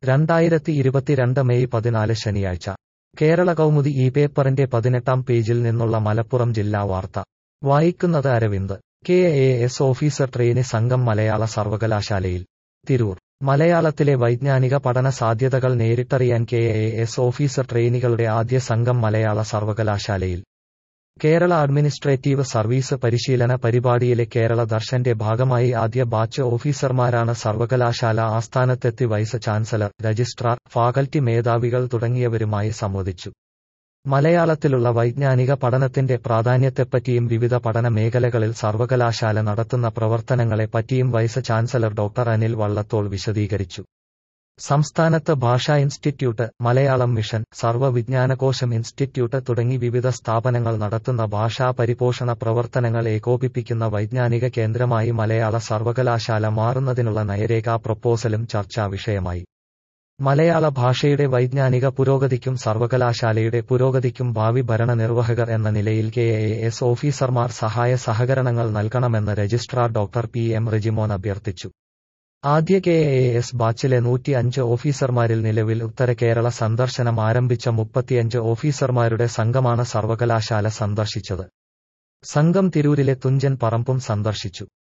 രണ്ടായിരത്തി ഇരുപത്തിരണ്ട് മെയ് പതിനാല് ശനിയാഴ്ച കേരള കൗമുദി ഈ പേപ്പറിന്റെ പതിനെട്ടാം പേജിൽ നിന്നുള്ള മലപ്പുറം ജില്ലാ വാർത്ത വായിക്കുന്നത് Aravind K A S officer trainee സംഘം മലയാള സർവകലാശാലയിൽ തിരൂർ മലയാളത്തിലെ വൈജ്ഞാനിക പഠന സാധ്യതകൾ നേരിട്ടറിയാൻ കെ എ എസ് ഓഫീസർ ട്രെയിനികളുടെ ആദ്യ സംഘം മലയാള സർവകലാശാലയിൽ കേരള അഡ്മിനിസ്ട്രേറ്റീവ് സർവീസ് പരിശീലന പരിപാടിയിലെ കേരള ദർശന്റെ ഭാഗമായി ആദ്യ ബാച്ച് ഓഫീസർമാരാണ് സർവകലാശാല ആസ്ഥാനത്തെത്തി വൈസ് ചാൻസലർ രജിസ്ട്രാർ ഫാക്കൽറ്റി മേധാവികൾ തുടങ്ങിയവരുമായി സംവദിച്ചു മലയാളത്തിലുള്ള വൈജ്ഞാനിക പഠനത്തിന്റെ പ്രാധാന്യത്തെപ്പറ്റിയും വിവിധ പഠന മേഖലകളിൽ സർവകലാശാല നടത്തുന്ന പ്രവർത്തനങ്ങളെപ്പറ്റിയും vice chancellor doctor Anil Vallathol വിശദീകരിച്ചു സംസ്ഥാനത്ത് ഭാഷാ ഇൻസ്റ്റിറ്റ്യൂട്ട് മലയാളം മിഷൻ സർവ്വവിജ്ഞാനകോശം ഇൻസ്റ്റിറ്റ്യൂട്ട് തുടങ്ങി വിവിധ സ്ഥാപനങ്ങൾ നടത്തുന്ന ഭാഷാ പരിപോഷണ പ്രവർത്തനങ്ങൾ ഏകോപിപ്പിക്കുന്ന വൈജ്ഞാനിക കേന്ദ്രമായി മലയാള സർവകലാശാല മാറുന്നതിനുള്ള നയരേഖാ പ്രപ്പോസലും ചർച്ചാ വിഷയമായി മലയാള ഭാഷയുടെ വൈജ്ഞാനിക പുരോഗതിക്കും സർവകലാശാലയുടെ പുരോഗതിക്കും ഭാവി ഭരണനിർവഹകർ എന്ന നിലയിൽ കെ എ എസ് ഓഫീസർമാർ സഹായ സഹകരണങ്ങൾ നൽകണമെന്ന് registrar doctor P M Rejimon അഭ്യർത്ഥിച്ചു ആദ്യ കെ എ എസ് ബാച്ചിലെ നൂറ്റി അഞ്ച് ഓഫീസർമാരിൽ നിലവിൽ ഉത്തര കേരള സന്ദർശനം ആരംഭിച്ച മുപ്പത്തിയഞ്ച് ഓഫീസർമാരുടെ സംഘമാണ് സർവകലാശാല സന്ദർശിച്ചത് സംഘം തിരൂരിലെ തുഞ്ചൻ പറമ്പും സന്ദർശിച്ചു